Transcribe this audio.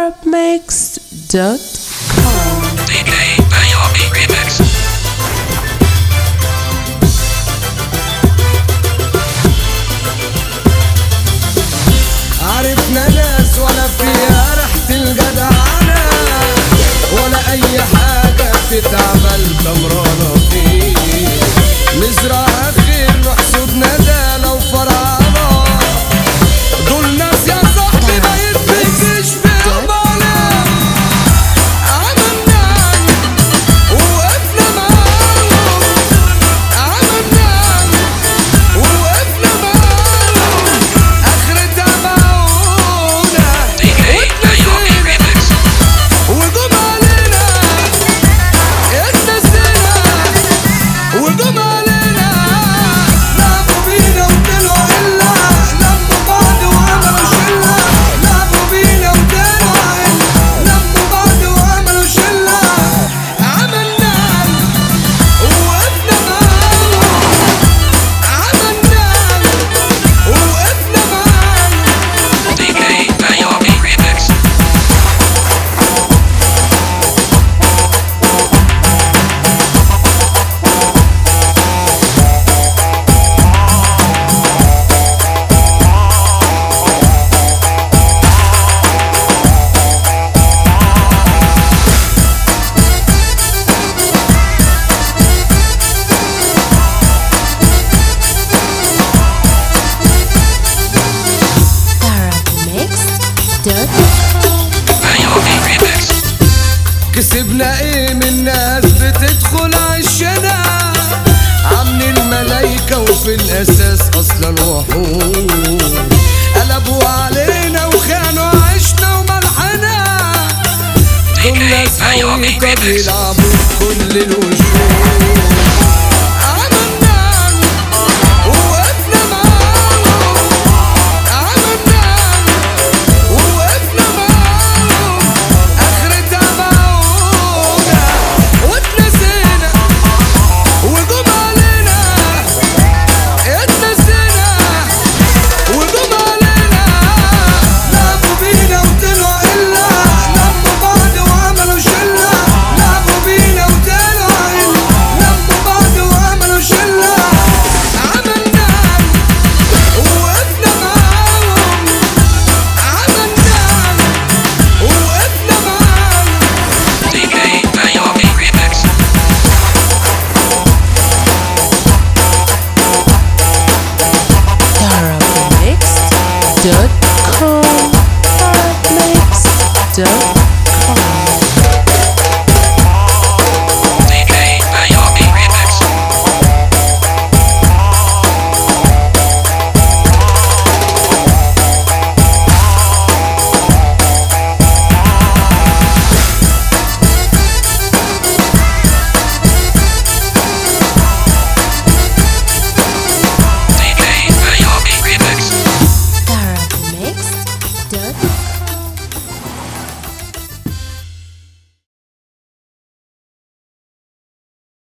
arabmix.com DJ Bayomi Remix. عرفنا ناس ولا فيها ريحة الجدعنة ولا أي حاجة بتتعمل كمرانة فيه نزرع خير نحصد ندى لو فرعنا دول ناس يا صاحبي ما يتفكش في أمانة عملنا ووقفنا معاهم عملنا ووقفنا معاهم اخرتها معونا DJ Bayomi Remix. وجم علينا اتنسينا وجم علينا لعبوا بينا وطلعوا إلا لموا بعض وعملوا شلة لعبوا بينا وطلعوا إلا لموا بعض وعملوا شلة عملنا ووقفنا معاهم عملنا ووقفنا معاهم DJ Bayomi Remix. arabmix.com Bayomi Remix. كسبنا ايه من ناس بتدخل عشنا عاملين الملايكة وفي الاساس اصلا وحوش قلبوا علينا وخانوا عشنا وملحنا دول ناس هويكة بيلعبوا بكل الوشوش عملنا ووقفنا معاهم عملنا ووقفنا معاهم اخرتها معونا واتنسينا وجم علينا اتنسينا وجم علينا لعبوا بينا وطلعوا إلا لموا بعض وعملوا شلة لعبوا بينا وطلعوا إلا لموا بعض وعملوا شلة عملنا ووقفنا معاهم عملنا ووقفنا معاهم DJ Bayomi Remix. arabmix.com arabmix.com